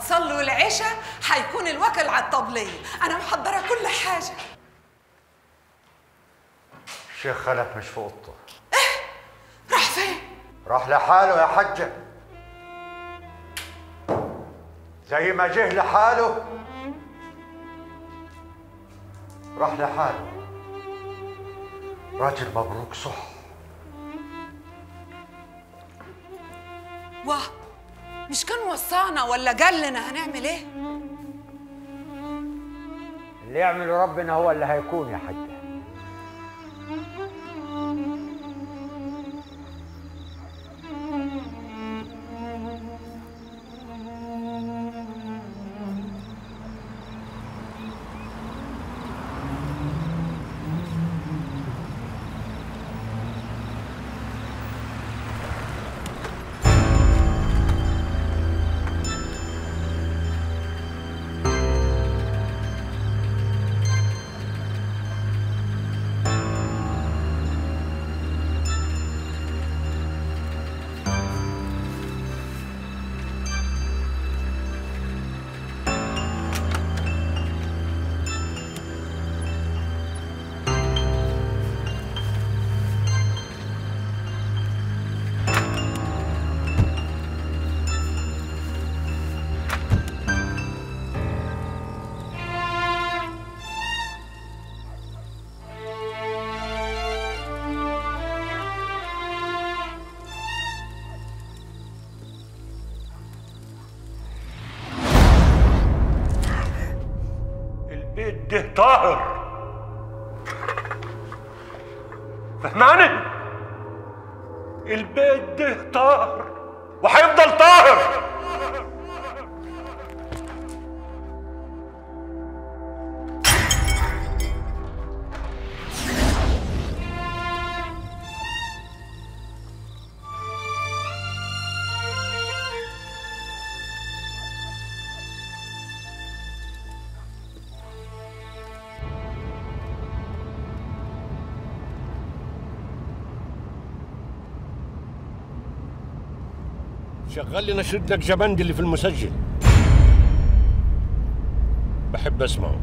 تصلوا العشاء حيكون الوكل على الطبلية أنا محضرة كل حاجة الشيخ خلف مش في اوضته راح فين؟ راح لحاله يا حجة زي ما جه لحاله راح لحاله راجل مبروك صح واه مش كان وصانا ولا قال لنا هنعمل ايه؟ اللي يعمله ربنا هو اللي هيكون يا حجة البيت ده طاهر فهماني البيت ده طاهر وهيفضل طاهر شغل لي نشد لك جبندي اللي في المسجل بحب اسمعه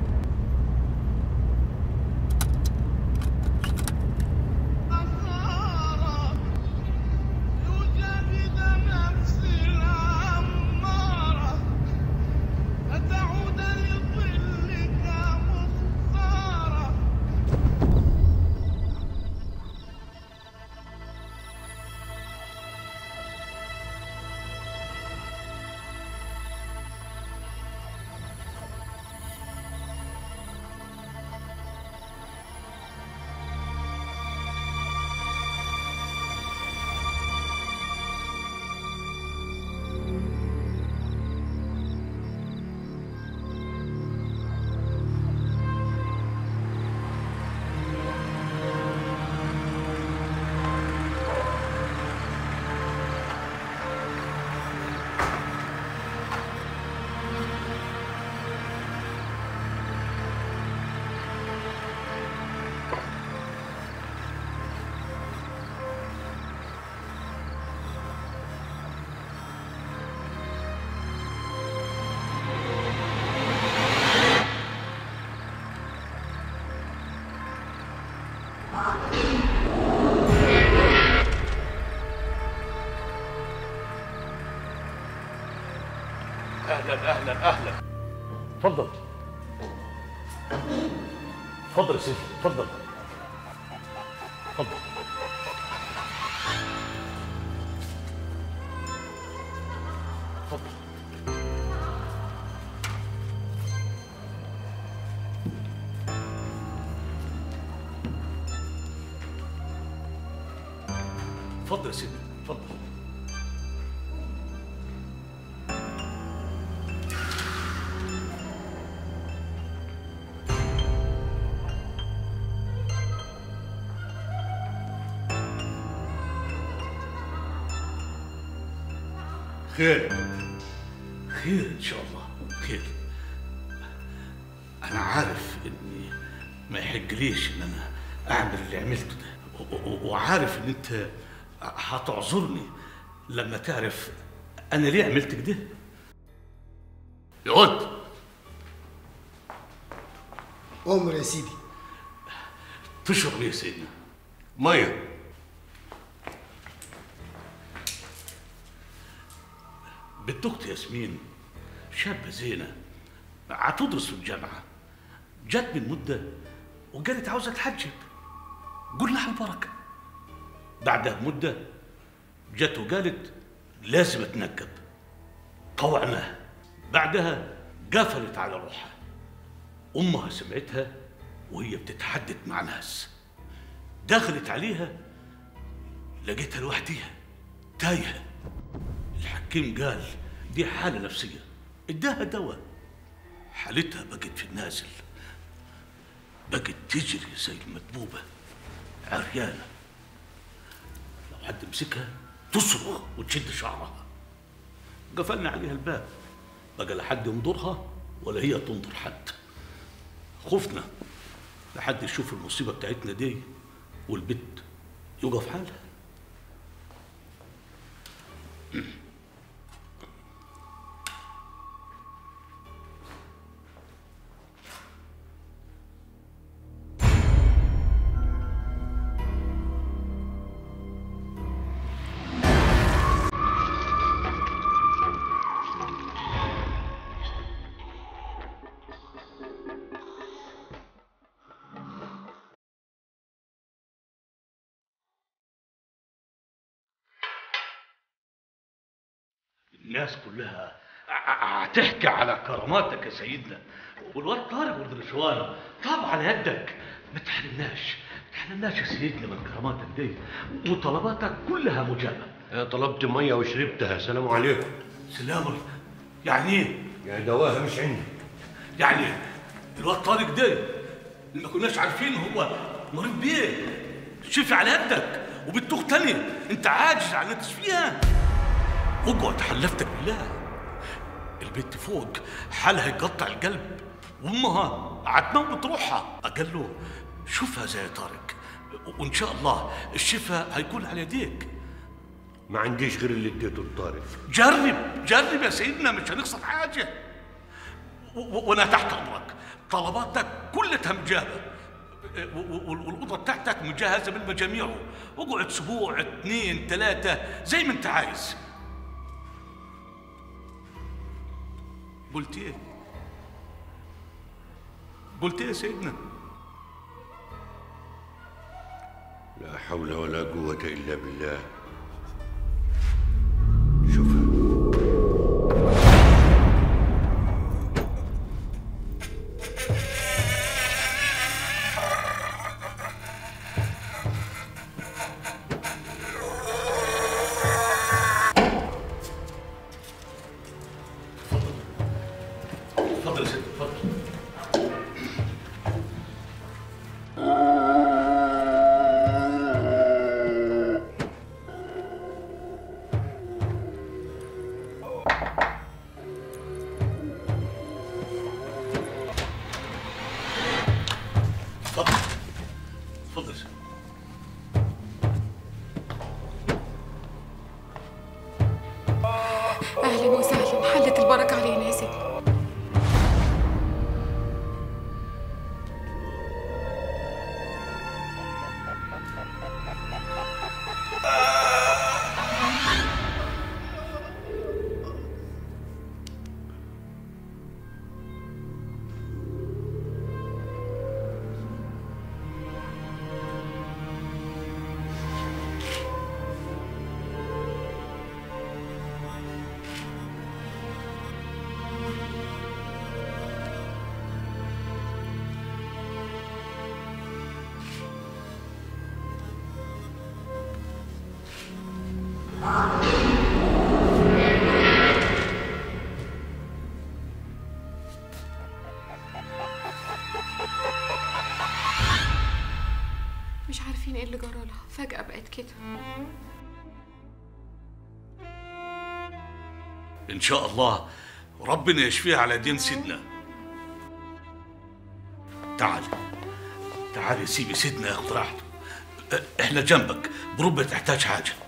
اهلا اهلا اهلا تفضل تفضل يا سيدي تفضل تفضل تفضل تفضل يا سيدي تفضل خير خير ان شاء الله خير انا عارف اني ما يحقليش ان انا اعمل اللي عملته ده و- و- وعارف ان انت هتعذرني لما تعرف انا ليه عملت كده يقعد أمر يا سيدي تشرب ايه يا سيدنا ميه بنت اختي ياسمين شابه زينه هتدرس في الجامعه جت من مده وقالت عاوزه تحجب قول لها البركه بعدها بمده جت وقالت لازم اتنقب طوعناها بعدها قفلت على روحها امها سمعتها وهي بتتحدث مع ناس دخلت عليها لقيتها لوحديها تايهه الحكيم قال دي حالة نفسية اداها دواء حالتها بقت في النازل بقت تجري زي المدبوبة عريانة لو حد مسكها تصرخ وتشد شعرها قفلنا عليها الباب بقى لا حد ينظرها ولا هي تنظر حد خفنا لحد يشوف المصيبة بتاعتنا دي والبت يقف حالها الناس كلها ع- ع- هتحكي على كراماتك يا سيدنا والواد طارق والرشوان طاب على يدك ما تحرمناش ما تحرمناش يا سيدنا من كراماتك دي وطلباتك كلها مجابه أنا طلبت ميه وشربتها سلام عليكم سلام عليكم. يعني ايه؟ يا دواها مش عندي يعني الواد طارق ده اللي ما كناش عارفين هو مريض بيه شفي على يدك وبتوخ تاني انت عاجز عن انك تشفيها اقعد حلفتك بالله البنت فوق حالها يقطع القلب وامها هتموت روحها قال له شوفها زي طارق وان شاء الله الشفاء هيكون على يديك ما عنديش غير اللي اديته لطارق جرب جرب يا سيدنا مش هنخسر حاجه و- و- وانا تحت امرك طلباتك كلها مجابه و- و- والاوضه بتاعتك مجهزه بالمجاميع اقعد اسبوع اثنين ثلاثه زي ما انت عايز قلت ايه قلت ايه يا سيدنا لا حول ولا قوة إلا بالله شوفها اتفضل يا سيدنا اتفضل اتفضل اتفضل يا سيدنا اهلا وسهلا حلت البركه علينا يا سيدي مش عارفين ايه اللي جرالها فجأة بقت كده ان شاء الله ربنا يشفيها على دين سيدنا تعال تعال يا سيدي سيدنا ياخد راحته اه، احنا جنبك بربع تحتاج حاجه